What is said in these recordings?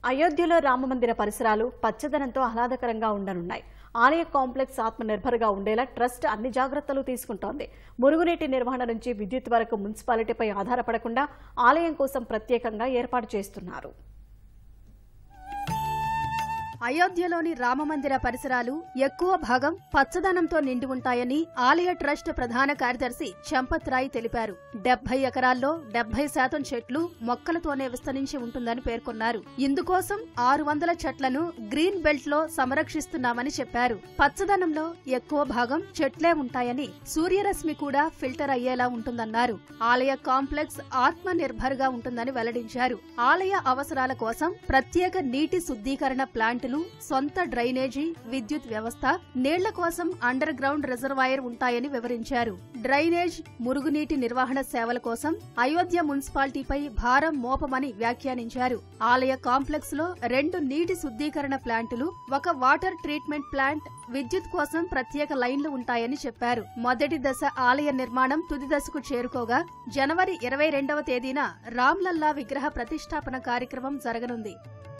అయోధ్యలో రామమందిర పరిసరాలు పచ్చదనంతో ఆహ్లాదకరంగా ఉండనున్నాయి ఆలయ కాంప్లెక్స్ ఆత్మనిర్భర్గా ఉండేలా ట్రస్ట్ అన్ని జాగ్రత్తలు తీసుకుంటోంది మురుగునీటి నిర్వహణ నుంచి విద్యుత్ వరకు మున్సిపాలిటీపై ఆధారపడకుండా ఆలయం కోసం ప్రత్యేకంగా ఏర్పాటు చేస్తున్నారు అయోధ్యలోని రామమందిర పరిసరాలు ఎక్కువ భాగం పచ్చదనంతో నిండి ఉంటాయని ఆలయ ట్రస్ట్ ప్రధాన కార్యదర్శి చంపత్ రాయ్ తెలిపారు డెబ్బై ఎకరాల్లో డెబ్బై శాతం చెట్లు మొక్కలతోనే విస్తరించి ఉంటుందని పేర్కొన్నారు ఇందుకోసం ఆరు వందల చెట్లను గ్రీన్ బెల్ట్ లో సంరక్షిస్తున్నామని చెప్పారు పచ్చదనంలో ఎక్కువ భాగం చెట్లే ఉంటాయని సూర్యరశ్మి కూడా ఫిల్టర్ అయ్యేలా ఉంటుందన్నారు ఆలయ కాంప్లెక్స్ ఆత్మ నిర్భర్ గా ఉంటుందని వెల్లడించారు ఆలయ అవసరాల కోసం ప్రత్యేక నీటి శుద్ధీకరణ ప్లాంటులు సొంత డ్రైనేజీ విద్యుత్ వ్యవస్థ నీళ్ల కోసం అండర్ గ్రౌండ్ రిజర్వాయర్ ఉంటాయని వివరించారు డ్రైనేజ్ మురుగునీటి నిర్వహణ సేవల కోసం అయోధ్య మున్సిపాలిటీపై భారం మోపమని వ్యాఖ్యానించారు ఆలయ కాంప్లెక్స్ లో రెండు నీటి శుద్ధీకరణ ప్లాంటులు ఒక వాటర్ ట్రీట్మెంట్ ప్లాంట్ విద్యుత్ కోసం ప్రత్యేక లైన్లు ఉంటాయని చెప్పారు మొదటి దశ ఆలయ నిర్మాణం తుది దశకు చేరుకోగా జనవరి ఇరవై రెండవ తేదీన రామ్లల్లా విగ్రహ ప్రతిష్టాపన కార్యక్రమం జరగనుంది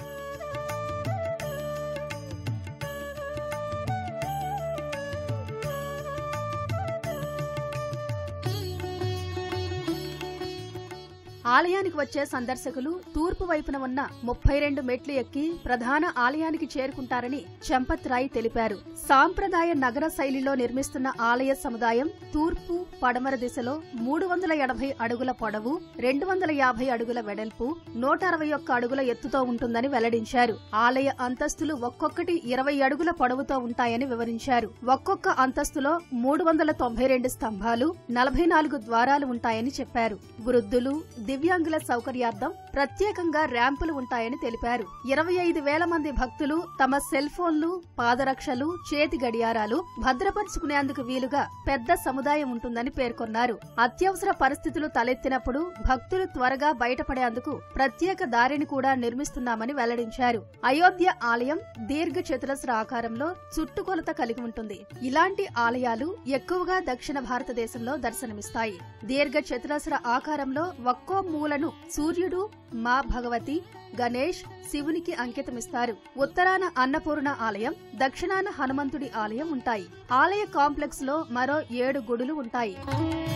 ఆలయానికి వచ్చే సందర్శకులు తూర్పు వైపున ఉన్న ముప్పై రెండు మెట్లు ఎక్కి ప్రధాన ఆలయానికి చేరుకుంటారని చంపత్ రాయ్ తెలిపారు సాంప్రదాయ నగర శైలిలో నిర్మిస్తున్న ఆలయ సముదాయం తూర్పు పడమర దిశలో మూడు వందల ఎనభై అడుగుల పొడవు రెండు వందల యాభై అడుగుల వెడల్పు నూట అరవై ఒక్క అడుగుల ఎత్తుతో ఉంటుందని వెల్లడించారు ఆలయ అంతస్తులు ఒక్కొక్కటి ఇరవై అడుగుల పొడవుతో ఉంటాయని వివరించారు ఒక్కొక్క అంతస్తులో మూడు వందల తొంభై రెండు స్తంభాలు నలభై నాలుగు ద్వారాలు ఉంటాయని చెప్పారు వృద్ధులు దివ్యాంగుల సౌకర్యార్థం ప్రత్యేకంగా ర్యాంపులు ఉంటాయని తెలిపారు ఇరవై ఐదు వేల మంది భక్తులు తమ సెల్ ఫోన్లు పాదరక్షలు చేతి గడియారాలు భద్రపరుచుకునేందుకు వీలుగా పెద్ద సముదాయం ఉంటుందని పేర్కొన్నారు అత్యవసర పరిస్థితులు తలెత్తినప్పుడు భక్తులు త్వరగా బయటపడేందుకు ప్రత్యేక దారిని కూడా నిర్మిస్తున్నామని వెల్లడించారు అయోధ్య ఆలయం దీర్ఘ చతురస్ర ఆకారంలో చుట్టుకొలత కలిగి ఉంటుంది ఇలాంటి ఆలయాలు ఎక్కువగా దక్షిణ భారతదేశంలో దర్శనమిస్తాయి దీర్ఘ చతురస్ర ఆకారంలో ఒక్కో మూలను సూర్యుడు మా భగవతి గణేష్ శివునికి అంకితమిస్తారు ఉత్తరాన అన్నపూర్ణ ఆలయం దక్షిణాన హనుమంతుడి ఆలయం ఉంటాయి ఆలయ కాంప్లెక్స్ లో మరో ఏడు గుడులు ఉంటాయి